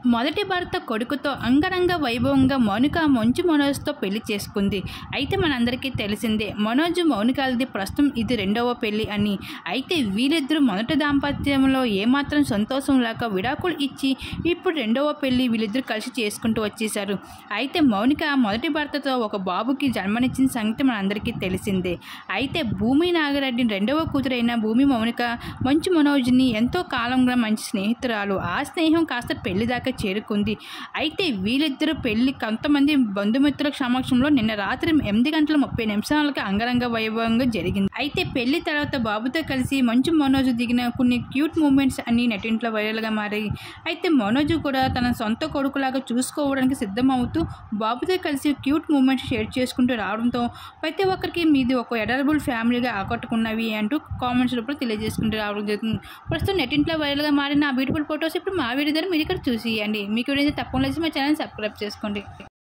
మొదటి భర్త కొడుకుతో అంగరంగ వైభవంగా మౌనిక మంచు మనోజ్తో పెళ్లి చేసుకుంది అయితే మనందరికీ తెలిసిందే మనోజ్ మౌనికాలది ప్రస్తుతం ఇది రెండవ పెళ్లి అని అయితే వీళ్ళిద్దరూ మొదటి దాంపత్యంలో ఏమాత్రం సంతోషం లేక విడాకులు ఇచ్చి ఇప్పుడు రెండవ పెళ్లి వీళ్ళిద్దరూ కలిసి చేసుకుంటూ వచ్చేసారు అయితే మౌనిక మొదటి భర్తతో ఒక బాబుకి జన్మనిచ్చిన సంగతి మనందరికీ తెలిసిందే అయితే భూమి నాగరెడ్డి రెండవ కూతురైన భూమి మౌనిక మంచు మనోజ్ని ఎంతో కాలంగా మంచి స్నేహితురాలు ఆ స్నేహం కాస్త పెళ్లి దాకా చేరుకుంది అయితే వీళ్ళిద్దరూ పెళ్లి కొంతమంది బంధుమిత్రుల సమక్షంలో నిన్న రాత్రి ఎనిమిది గంటల ముప్పై నిమిషాలకి అంగరంగ వైభవంగా జరిగింది అయితే పెళ్లి తర్వాత బాబుతో కలిసి మంచు మనోజ్ దిగిన కొన్ని క్యూట్ మూమెంట్స్ అన్ని నెటింట్లో వైరల్గా మారాయి అయితే మనోజ్ కూడా తన సొంత కొడుకులాగా చూసుకోవడానికి సిద్ధమవుతూ బాబుతో కలిసి క్యూట్ మూమెంట్స్ షేర్ చేసుకుంటూ రావడంతో ప్రతి ఒక్కరికి మీది ఒక ఎడరబుల్ ఫ్యామిలీగా ఆకట్టుకున్నవి అంటూ కామెంట్స్ రూపంలో తెలియజేసుకుంటూ రావడం జరుగుతుంది ప్రస్తుతం నెటింట్లో వైరల్గా మారిన ఆ బ్యూటిఫుల్ ఫొటోస్ ఇప్పుడు మా వీడియో ద్వారా మీరు ఇక్కడ చూసియండి మీకు వీడియో తప్పకుండా మా ఛానల్ సబ్స్క్రైబ్ చేసుకోండి